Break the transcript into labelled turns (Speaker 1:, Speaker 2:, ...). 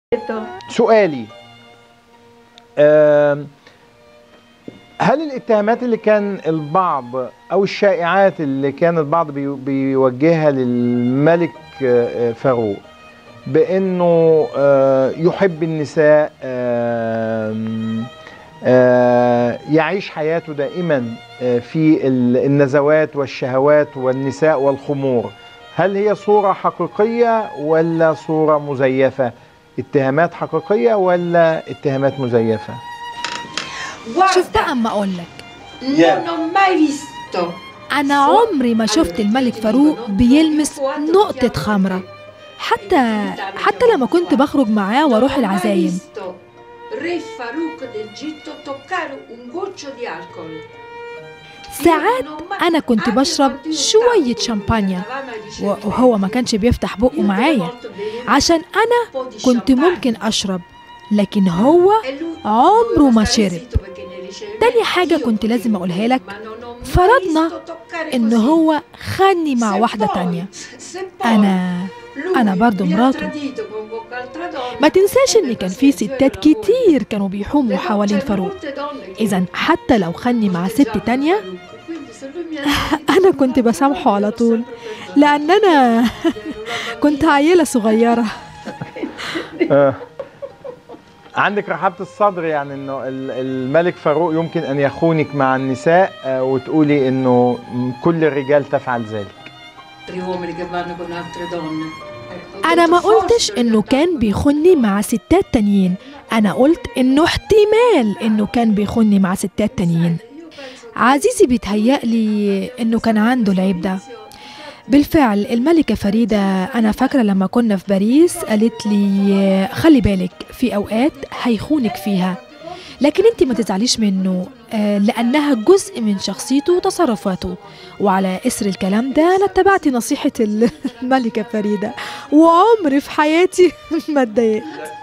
Speaker 1: سؤالي آم، هل الاتهامات اللي كان البعض او الشائعات اللي كان البعض بي- بيوجهها للملك آه، فاروق بانه آه، يحب النساء آم، آه، يعيش حياته دائما آه، في ال- النزوات والشهوات والنساء والخمور هل هي صورة حقيقية ولا صورة مزيفة اتهامات حقيقية ولا اتهامات مزيفة
Speaker 2: شوف بقى اما اقول لك
Speaker 3: Non ho mai visto
Speaker 2: انا عمري ما شفت الملك فاروق بيلمس نقطة خمرة حتى حتى لما كنت بخرج معاه واروح العزايم
Speaker 3: Re Farouk d'Egitto toccare un goccio di alcol.
Speaker 2: ساعات انا كنت بشرب شوية شامبانيا و- وهو ما كانش بيفتح بقه معايا عشان انا كنت ممكن اشرب لكن هو عمره ما شرب تاني حاجة كنت لازم أقولها لك فرضنا إن هو خاني مع واحدة تانية أنا أنا برضو مراته ما تنساش إن كان في ستات كتير كانوا بيحوموا حوالين فاروق إذا حتى لو خاني مع ست تانية أنا كنت بسامحه على طول لأن أنا كنت عيلة صغيرة
Speaker 1: آه. عندك رحابة الصدر يعني انه ال- الملك فاروق يمكن ان يخونك مع النساء آه، وتقولي انه م- كل الرجال تفعل ذلك
Speaker 2: أنا ما قلتش إنه كان بيخوني مع ستات تانيين أنا قلت إنه احتمال إنه كان بيخوني مع ستات تانيين عزيزي بيتهيألي إنه كان عنده العيب ده بالفعل الملكة فريدة أنا فاكرة لما كنا في باريس قالت لي خلي بالك في أوقات هيخونك فيها لكن انت ما تزعليش منه آه، لأنها جزء من شخصيته وتصرفاته وعلى إثر الكلام ده أنا اتبعت نصيحة الملكة فريدة وعمري في حياتي ما اتضايقت